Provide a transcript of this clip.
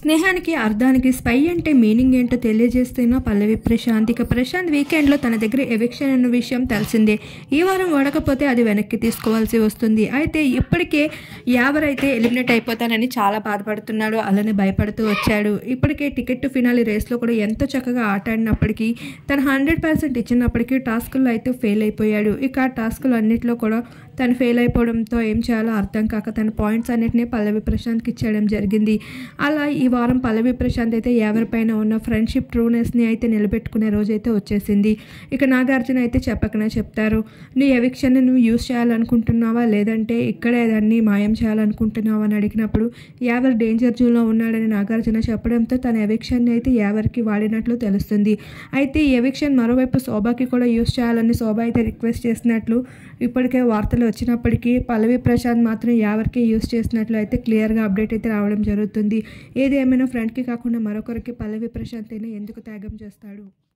స్నేహానికి అర్థానికి స్పై అంటే మీనింగ్ ఏంటో తెలియజేస్తున్న పల్లవి ప్రశాంత్ ఇక ప్రశాంత్ వీకెండ్లో తన దగ్గర ఎవిక్షన్ అన్న విషయం తెలిసిందే ఈ వారం వాడకపోతే అది వెనక్కి తీసుకోవాల్సి వస్తుంది అయితే ఇప్పటికే ఎవరైతే ఎలిమినేట్ అయిపోతానని చాలా బాధపడుతున్నాడు అలానే భయపడుతూ వచ్చాడు ఇప్పటికే టికెట్ ఫినాలి రేస్లో కూడా ఎంతో చక్కగా ఆట ఆడినప్పటికీ తను హండ్రెడ్ పర్సెంట్ ఇచ్చినప్పటికీ టాస్కుల్లో అయితే ఫెయిల్ అయిపోయాడు ఇక ఆ టాస్కులు అన్నింటిలో కూడా తను ఫెయిల్ అయిపోవడంతో ఏం చేయాలో అర్థం కాక తన పాయింట్స్ అన్నిటినీ పల్లవి ప్రశాంత్కి ఇచ్చేయడం జరిగింది అలా ఈ వారం పల్లవి ప్రశాంత్ అయితే ఎవరిపైన ఉన్న ఫ్రెండ్షిప్ ట్రూనెస్ని అయితే నిలబెట్టుకునే రోజు అయితే వచ్చేసింది ఇక నాగార్జున అయితే చెప్పకనే చెప్తారు నీ ఎవిక్షన్ని నువ్వు యూస్ చేయాలనుకుంటున్నావా లేదంటే ఇక్కడే దాన్ని మాయం చేయాలనుకుంటున్నావా అని అడిగినప్పుడు ఎవరు డేంజర్ జోన్లో ఉన్నాడని నాగార్జున చెప్పడంతో తన ఎవిక్షన్ని అయితే ఎవరికి వాడినట్లు తెలుస్తుంది అయితే ఈ ఎవిక్షన్ మరోవైపు శోభాకి కూడా యూస్ చేయాలని శోభ అయితే రిక్వెస్ట్ చేసినట్లు ఇప్పటికే వార్తలు వచ్చినప్పటికీ పల్లవి ప్రశాంత్ మాత్రం ఎవరికి యూస్ చేసినట్లు అయితే క్లియర్గా అప్డేట్ అయితే రావడం జరుగుతుంది ఏది ఏమైనా ఫ్రెండ్కి కాకుండా మరొకరికి పల్లవి ప్రశాంత్ అయినా ఎందుకు త్యాగం చేస్తాడు